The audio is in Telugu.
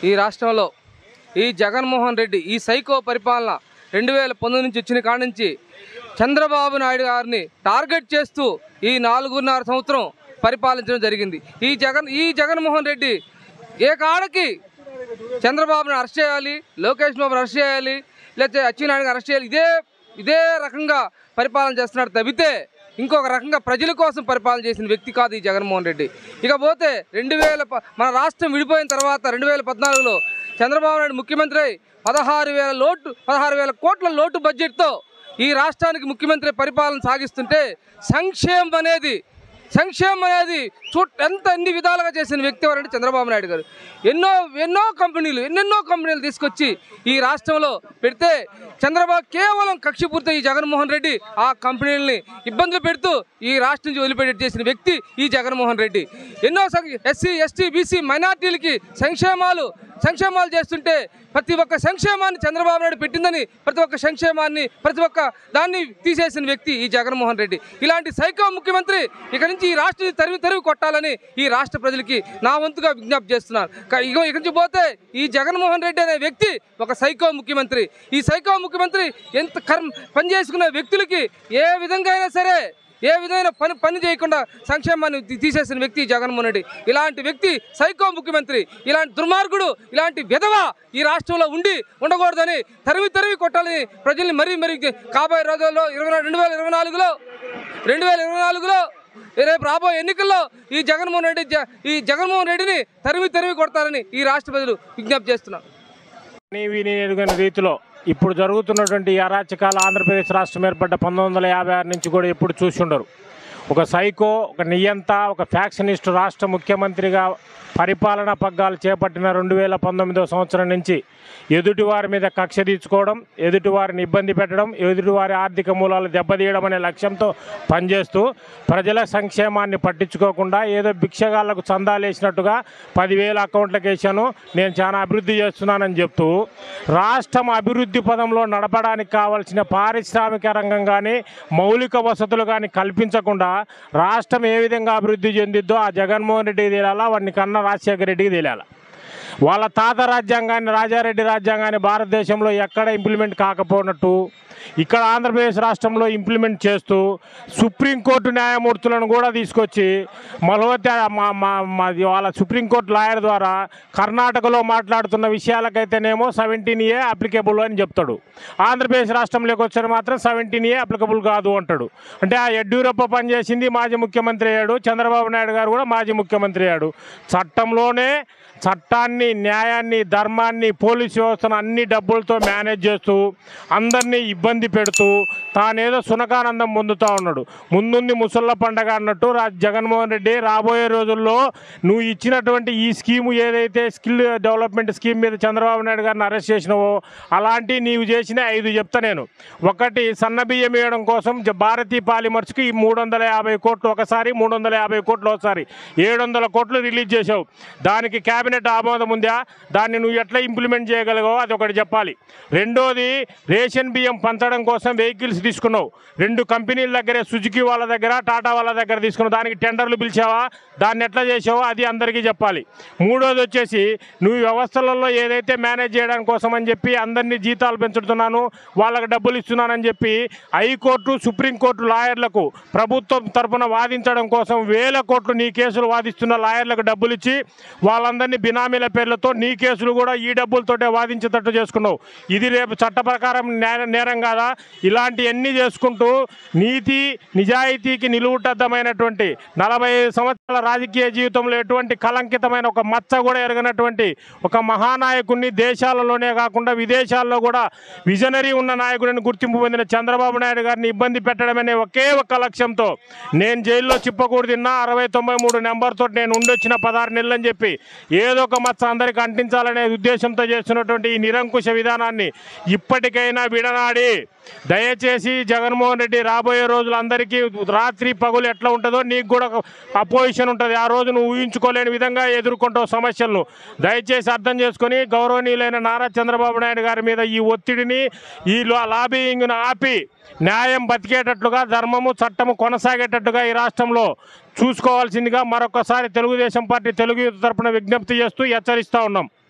ఈ రాష్ట్రంలో ఈ జగన్మోహన్ రెడ్డి ఈ సైకో పరిపాలన రెండు వేల పంతొమ్మిది నుంచి వచ్చిన కాడ నుంచి చంద్రబాబు నాయుడు గారిని టార్గెట్ చేస్తూ ఈ నాలుగున్నర సంవత్సరం పరిపాలించడం జరిగింది ఈ జగన్ ఈ జగన్మోహన్ రెడ్డి ఏ కాడకి చంద్రబాబుని అరెస్ట్ చేయాలి లోకేష్ బాబుని అరెస్ట్ చేయాలి లేకపోతే అచ్చెన్నాయుడిని అరెస్ట్ చేయాలి ఇదే ఇదే రకంగా పరిపాలన చేస్తున్నాడు తవ్వితే ఇంకొక రకంగా ప్రజల కోసం పరిపాలన చేసిన వ్యక్తి కాదు ఈ జగన్మోహన్ రెడ్డి ఇకపోతే రెండు వేల ప- మన రాష్ట్రం విడిపోయిన తర్వాత రెండు వేల పద్నాలుగులో చంద్రబాబు నాయుడు ముఖ్యమంత్రి అయి పదహారు వేల లోటు పదహారు వేల కోట్ల లోటు బడ్జెట్తో ఈ రాష్ట్రానికి ముఖ్యమంత్రి పరిపాలన సాగిస్తుంటే సంక్షేమం అనేది సంక్షేమం అనేది చూ ఎంత ఎన్ని విధాలుగా చేసిన వ్యక్తి ఎవరంటే చంద్రబాబు నాయుడు గారు ఎన్నో ఎన్నో కంపెనీలు ఎన్నెన్నో కంపెనీలు తీసుకొచ్చి ఈ రాష్ట్రంలో పెడితే చంద్రబాబు కేవలం కక్షపూర్తి ఈ జగన్మోహన్ రెడ్డి ఆ కంపెనీలని ఇబ్బందులు పెడుతూ ఈ రాష్ట్రం నుంచి వదిలిపెట్టి చేసిన వ్యక్తి ఈ జగన్మోహన్ రెడ్డి ఎన్నో ఎస్సీ ఎస్టీ బీసీ మైనార్టీలకి సంక్షేమాలు సంక్షేమాలు చేస్తుంటే ప్రతి ఒక్క సంక్షేమాన్ని చంద్రబాబు నాయుడు పెట్టిందని ప్రతి ఒక్క సంక్షేమాన్ని ప్రతి ఒక్క దాన్ని తీసేసిన వ్యక్తి ఈ జగన్మోహన్ రెడ్డి ఇలాంటి సైకో ముఖ్యమంత్రి ఇక నుంచి ఈ రాష్ట్రాన్ని తరిమి తరిమి కొట్టాలని ఈ రాష్ట్ర ప్రజలకి నా వంతుగా విజ్ఞప్తి చేస్తున్నాను క- ఇగో ఇక నుంచి పోతే ఈ జగన్మోహన్ రెడ్డి అనే వ్యక్తి ఒక సైకో ముఖ్యమంత్రి ఈ సైకో ముఖ్యమంత్రి ఎంత కర్మ పని చేసుకునే వ్యక్తులకి ఏ విధంగా అయినా సరే ఏ విధమైన పని పని చేయకుండా సంక్షేమాన్ని తీ- తీసేసిన వ్యక్తి జగన్మోహన్ రెడ్డి ఇలాంటి వ్యక్తి సైకో ముఖ్యమంత్రి ఇలాంటి దుర్మార్గుడు ఇలాంటి విధవ ఈ రాష్ట్రంలో ఉండి ఉండకూడదని తరిమి తరిమి కొట్టాలని ప్రజల్ని మరీ మరీ కాబోయే రోజుల్లో ఇరవై రెండు వేల ఇరవై నాలుగులో రెండు వేల ఇరవై నాలుగులో రేపు రాబోయే ఎన్నికల్లో ఈ జగన్మోహన్ రెడ్డి జ- ఈ జగన్మోహన్ రెడ్డిని తరిమి తరిమి కొడతారని ఈ రాష్ట్ర ప్రజలు విజ్ఞప్తి చేస్తున్నారు అని విని ఎరుగని రీతిలో ఇప్పుడు జరుగుతున్నటువంటి ఈ అరాచకాలు ఆంధ్రప్రదేశ్ రాష్ట్రం ఏర్పడ్డ పంతొమ్మిది వందల యాభై ఆరు నుంచి కూడా ఎప్పుడు చూసి ఉండరు ఒక సైకో ఒక నియంత ఒక ఫ్యాక్షనిస్ట్ రాష్ట్ర ముఖ్యమంత్రిగా పరిపాలనా పగ్గాలు చేపట్టిన రెండు వేల పంతొమ్మిదవ సంవత్సరం నుంచి ఎదుటివారి మీద కక్ష తీర్చుకోవడం ఎదుటివారిని ఇబ్బంది పెట్టడం ఎదుటివారి ఆర్థిక మూలాలు దెబ్బతీయడం అనే లక్ష్యంతో పనిచేస్తూ ప్రజల సంక్షేమాన్ని పట్టించుకోకుండా ఏదో భిక్షగాళ్లకు చందాలేసినట్టుగా పదివేల అకౌంట్లకు వేసాను నేను చాలా అభివృద్ధి చేస్తున్నానని చెప్తూ రాష్ట్రం అభివృద్ధి పదంలో నడపడానికి కావాల్సిన పారిశ్రామిక రంగం కానీ మౌలిక వసతులు కానీ కల్పించకుండా రాష్ట్రం ఏ విధంగా అభివృద్ధి చెందిద్దో ఆ జగన్మోహన్ రెడ్డికి తెలియాలా వాడిని కన్నా రాజశేఖర రెడ్డికి తెలియాలా వాళ్ళ తాత రాజ్యాంగాన్ని రాజారెడ్డి రాజ్యాంగాన్ని భారతదేశంలో ఎక్కడ ఇంప్లిమెంట్ కాకపోయినట్టు ఇక్కడ ఆంధ్రప్రదేశ్ రాష్ట్రంలో ఇంప్లిమెంట్ చేస్తూ సుప్రీంకోర్టు న్యాయమూర్తులను కూడా తీసుకొచ్చి మలవతి మా మా మాది వాళ్ళ సుప్రీంకోర్టు లాయర్ ద్వారా కర్ణాటకలో మాట్లాడుతున్న విషయాలకైతేనేమో సెవెంటీన్ ఏ అప్లికేబుల్ అని చెప్తాడు ఆంధ్రప్రదేశ్ రాష్ట్రంలోకి వచ్చారు మాత్రం సెవెంటీన్ ఏ అప్లికబుల్ కాదు అంటాడు అంటే ఆ యడ్యూరప్ప పనిచేసింది మాజీ ముఖ్యమంత్రి అయ్యాడు చంద్రబాబు నాయుడు గారు కూడా మాజీ ముఖ్యమంత్రి అయ్యాడు చట్టంలోనే చట్టాన్ని న్యాయాన్ని ధర్మాన్ని పోలీసు వ్యవస్థను అన్ని డబ్బులతో మేనేజ్ చేస్తూ అందరినీ ఇబ్బంది పెడుతూ తానేదో సునకానందం పొందుతూ ఉన్నాడు ముందుంది ముసళ్ళ పండగ అన్నట్టు రా జగన్మోహన్ రెడ్డి రాబోయే రోజుల్లో నువ్వు ఇచ్చినటువంటి ఈ స్కీము ఏదైతే స్కిల్ డెవలప్మెంట్ స్కీమ్ మీద చంద్రబాబు నాయుడు గారిని అరెస్ట్ చేసినావో అలాంటి నీవు చేసిన ఐదు చెప్తా నేను ఒకటి సన్న బియ్యం వేయడం కోసం జ- భారతీ పాలిమర్స్కి ఈ మూడు వందల యాభై కోట్లు ఒకసారి మూడు వందల యాభై కోట్లు ఒకసారి ఏడు వందల కోట్లు రిలీజ్ చేసావు దానికి కేబినెట్ ఆమోదం ఉందా దాన్ని నువ్వు ఎట్లా ఇంప్లిమెంట్ చేయగలిగావో అది ఒకటి చెప్పాలి రెండోది రేషన్ బియ్యం పంచడం కోసం వెహికల్స్ తీసుకున్నావు రెండు కంపెనీల దగ్గరే సుజుకి వాళ్ళ దగ్గర టాటా వాళ్ళ దగ్గర తీసుకున్నావు దానికి టెండర్లు పిలిచావా దాన్ని ఎట్లా చేసావో అది అందరికీ చెప్పాలి మూడోది వచ్చేసి నువ్వు వ్యవస్థలలో ఏదైతే మేనేజ్ చేయడానికి కోసం అని చెప్పి అందరినీ జీతాలు పెంచుతున్నాను వాళ్ళకి డబ్బులు ఇస్తున్నానని చెప్పి హైకోర్టు సుప్రీంకోర్టు లాయర్లకు ప్రభుత్వం తరపున వాదించడం కోసం వేల కోట్లు నీ కేసులు వాదిస్తున్న లాయర్లకు డబ్బులు ఇచ్చి వాళ్ళందరినీ బినామీల పేర్లతో నీ కేసులు కూడా ఈ డబ్బులతోటే వాదించేటట్టు చేసుకున్నావు ఇది రేపు చట్ట ప్రకారం నేర- నేరం కాదా ఇలాంటివన్నీ చేసుకుంటూ నీతి నిజాయితీకి నిలువుటద్దమైనటువంటి నలభై ఐదు సంవత్సరాల రాజకీయ జీవితంలో ఎటువంటి కలంకితమైన ఒక మచ్చ కూడా ఎరగనటువంటి ఒక మహానాయకుడిని దేశాలలోనే కాకుండా విదేశాల్లో కూడా విజనరీ ఉన్న నాయకుడిని గుర్తింపు పొందిన చంద్రబాబు నాయుడు గారిని ఇబ్బంది పెట్టడమనే ఒకే ఒక్క లక్ష్యంతో నేను జైల్లో చిప్పకూడు తిన్నా అరవై తొంభై మూడు నెంబర్తో నేను ఉండొచ్చిన పదహారు నెలలు అని చెప్పి ఏదో ఒక మచ్చ అందరికి అంటించాలనే ఉద్దేశంతో చేస్తున్నటువంటి ఈ నిరంకుశ విధానాన్ని ఇప్పటికైనా విడనాడి దయచేసి జగన్మోహన్ రెడ్డి రాబోయే రోజులు అందరికీ రాత్రి పగులు ఎట్లా ఉంటుందో నీకు కూడా అపోజిషన్ ఉంటుంది ఆ రోజు నువ్వు ఊహించుకోలేని విధంగా ఎదుర్కొంటావు సమస్యలను దయచేసి అర్థం చేసుకొని గౌరవనీయులైన నారా చంద్రబాబు నాయుడు గారి మీద ఈ ఒత్తిడిని ఈ లా- లాబీయింగ్ను ఆపి న్యాయం బతికేటట్లుగా ధర్మము చట్టము కొనసాగేటట్టుగా ఈ రాష్ట్రంలో చూసుకోవాల్సిందిగా మరొకసారి తెలుగుదేశం పార్టీ తెలుగు యువత తరపున విజ్ఞప్తి చేస్తూ హెచ్చరిస్తూ ఉన్నాం